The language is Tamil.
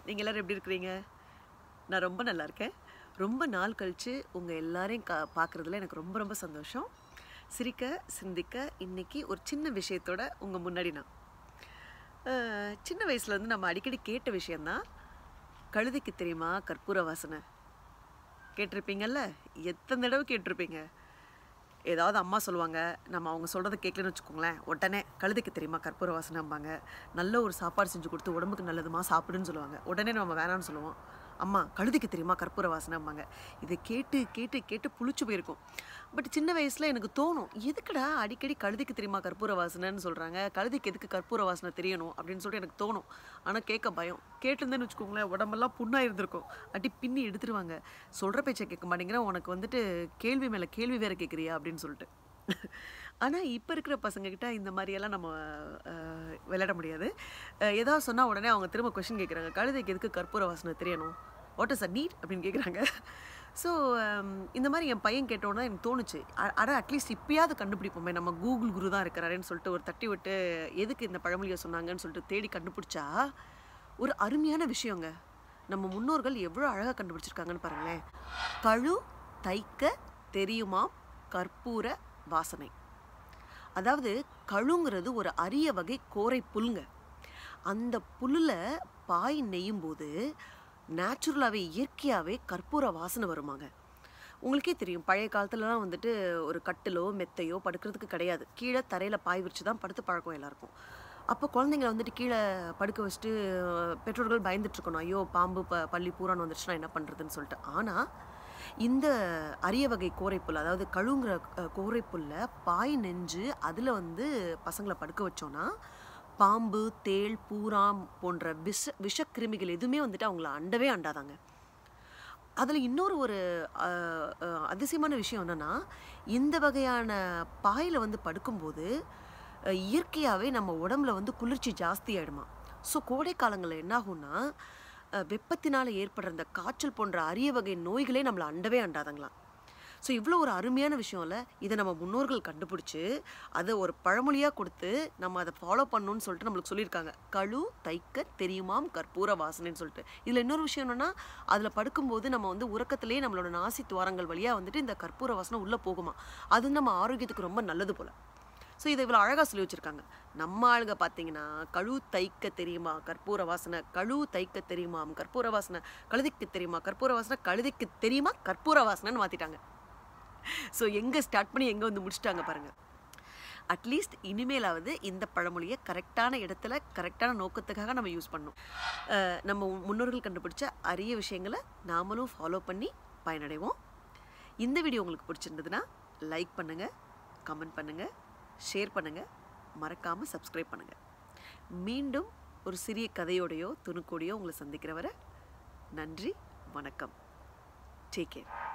நீங்கள் எல்லோரும் எப்படி இருக்கிறீங்க நான் ரொம்ப நல்லா இருக்கேன் ரொம்ப நாள் கழித்து உங்கள் எல்லாரையும் கா பார்க்குறதுல எனக்கு ரொம்ப ரொம்ப சந்தோஷம் சிரிக்க சிந்திக்க இன்னைக்கு ஒரு சின்ன விஷயத்தோட உங்கள் முன்னாடி நான் அஹ், சின்ன வயசுலேருந்து நம்ம அடிக்கடி கேட்ட விஷயந்தான் கழுதைக்கு தெரியுமா கற்பூர வாசனை கேட்டிருப்பீங்கல்ல எத்தனை தடவை கேட்டிருப்பீங்க ஏதாவது அம்மா சொல்லுவாங்க நம்ம அவங்க சொல்கிறத கேட்கலன்னு வச்சுக்கோங்களேன் உடனே கழுதைக்கு தெரியுமா கற்பூர வாசனைம்பாங்க நல்ல ஒரு சாப்பாடு செஞ்சு கொடுத்து உடம்புக்கு நல்லதுமா சாப்பிடுன்னு சொல்லுவாங்க உடனே நம்ம வேணாம்னு சொல்லுவோம் அம்மா கழுதைக்கு தெரியுமா கற்பூர வாசனைம்பாங்க இதை கேட்டு கேட்டு கேட்டு புளிச்சு போயிருக்கும் பட் சின்ன வயசில் எனக்கு தோணும் எதுக்குடா அடிக்கடி கழுதைக்கு தெரியுமா கற்பூர வாசனைன்னு சொல்கிறாங்க கழுதைக்கு எதுக்கு கற்பூர வாசனை தெரியணும் அப்படின்னு சொல்லிட்டு எனக்கு தோணும் ஆனால் கேட்க பயம் கேட்டிருந்தேன்னு வச்சுக்கோங்களேன் உடம்பெல்லாம் புண்ணாக இருந்திருக்கும் அடி பின்னி எடுத்துருவாங்க சொல்கிற பேச்சை கேட்க மாட்டேங்கிற உனக்கு வந்துட்டு கேள்வி மேலே கேள்வி வேற கேட்குறியா அப்படின்னு சொல்லிட்டு ஆனால் இப்போ இருக்கிற பசங்கக்கிட்ட இந்த மாதிரியெல்லாம் நம்ம அஹ், விளையாட முடியாது அஹ், ஏதாவது சொன்னால் உடனே அவங்க திரும்ப கொஷின் கேட்குறாங்க கழுதைக்கு எதுக்கு கற்பூர வாசனை தெரியணும் வாட் இஸ் அ நீட் அப்படின்னு கேட்குறாங்க ஸோ இந்த மாதிரி என் பையன் கேட்டோன்னா எனக்கு தோணுச்சு அ- அட அட்லீஸ்ட் இப்பயாவது கண்டுபிடிப்போமே நம்ம கூகுள் குரு தான் இருக்கிறாருன்னு சொல்லிட்டு ஒரு தட்டி விட்டு எதுக்கு இந்த பழமொழியை சொன்னாங்கன்னு சொல்லிட்டு தேடி கண்டுபிடிச்சா ஒரு அருமையான விஷயங்க நம்ம முன்னோர்கள் எவ்வளோ அழகாக கண்டுபிடிச்சிருக்காங்கன்னு பாருங்களேன் கழு தைக்க தெரியுமாம் கற்பூர வாசனை அதாவது கழுங்கிறது ஒரு அரிய வகை கோரை புல்ங்க அந்த புல்லில் பாய் நெய்யும் போது நேச்சுரலாகவே இயற்கையாகவே கற்பூர வாசனை வருமாங்க உங்களுக்கே தெரியும் பழைய காலத்துலலாம் வந்துட்டு ஒரு கட்டிலோ மெத்தையோ படுக்கிறதுக்கு கிடையாது கீழே தரையில் பாய் விரிச்சு தான் படுத்து பழக்கம் எல்லாருக்கும் அப்போ குழந்தைங்கள வந்துட்டு கீழே படுக்க வச்சுட்டு பெற்றோர்கள் பயந்துட்டு இருக்கணும் ஐயோ பாம்பு ப பள்ளி பூரான் வந்துருச்சுன்னா என்ன பண்ணுறதுன்னு சொல்லிட்டு ஆனால் இந்த அரிய வகை கோரைப்புல் அதாவது கழுங்குற அஹ், கோரைப்புல்ல பாய் நெஞ்சு அதில் வந்து பசங்களை படுக்க வச்சோன்னா பாம்பு தேள் பூராம் போன்ற விஷ விஷக்கிருமிகள் எதுவுமே வந்துட்டு அவங்கள அண்டவே அண்டாதாங்க அதில் இன்னொரு ஒரு அஹ், அஹ், அதிசயமான விஷயம் என்னன்னா இந்த வகையான பாயில் வந்து படுக்கும்போது அஹ், இயற்கையாகவே நம்ம உடம்புல வந்து குளிர்ச்சி ஜாஸ்தி ஆயிடுமா ஸோ கோடை காலங்களில் என்ன ஆகும்னா அஹ், வெப்பத்தினால ஏற்படுற இந்த காய்ச்சல் போன்ற அரிய வகை நோய்களே நம்மளை அண்டவே அண்டாதங்களாம் ஸோ இவ்வளோ ஒரு அருமையான விஷயம் இல்லை இதை நம்ம முன்னோர்கள் கண்டுபிடிச்சி அதை ஒரு பழமொழியாக கொடுத்து நம்ம அதை ஃபாலோ பண்ணணும்னு சொல்லிட்டு நம்மளுக்கு சொல்லியிருக்காங்க கழு தைக்க தெரியுமாம் கற்பூர வாசனைன்னு சொல்லிட்டு இதில் இன்னொரு விஷயம் என்னென்னா அதில் படுக்கும்போது நம்ம வந்து உறக்கத்திலேயே நம்மளோட நாசி துவாரங்கள் வழியாக வந்துட்டு இந்த கற்பூர வாசனை உள்ளே போகுமா அது நம்ம ஆரோக்கியத்துக்கு ரொம்ப நல்லது போல் ஸோ இதை இவ்வளோ அழகாக சொல்லி வச்சுருக்காங்க நம்ம ஆளுங்க பார்த்தீங்கன்னா கழு தைக்க தெரியுமா கற்பூர வாசனை கழு தைக்க தெரியுமா கற்பூர வாசனை கழுதைக்கு தெரியுமா கற்பூர வாசனை கழுதைக்கு தெரியுமா கற்பூர வாசனைன்னு மாற்றிட்டாங்க ஸோ எங்கே ஸ்டார்ட் பண்ணி எங்கே வந்து முடிச்சிட்டாங்க பாருங்கள் அட்லீஸ்ட் இனிமேலாவது இந்த பழமொழியை கரெக்டான இடத்துல கரெக்டான நோக்கத்துக்காக நம்ம யூஸ் பண்ணணும் அஹ் நம்ம முன்னோர்கள் கண்டுபிடிச்ச அரிய விஷயங்களை நாமளும் ஃபாலோ பண்ணி பயனடைவோம் இந்த வீடியோ உங்களுக்கு பிடிச்சிருந்ததுன்னா லைக் பண்ணுங்கள் கமெண்ட் பண்ணுங்கள் ஷேர் பண்ணுங்கள் மறக்காமல் சப்ஸ்கிரைப் பண்ணுங்கள் மீண்டும் ஒரு சிறிய கதையோடையோ துணுக்கோடையோ உங்களை சந்திக்கிற வரை நன்றி வணக்கம் டேக் கேர்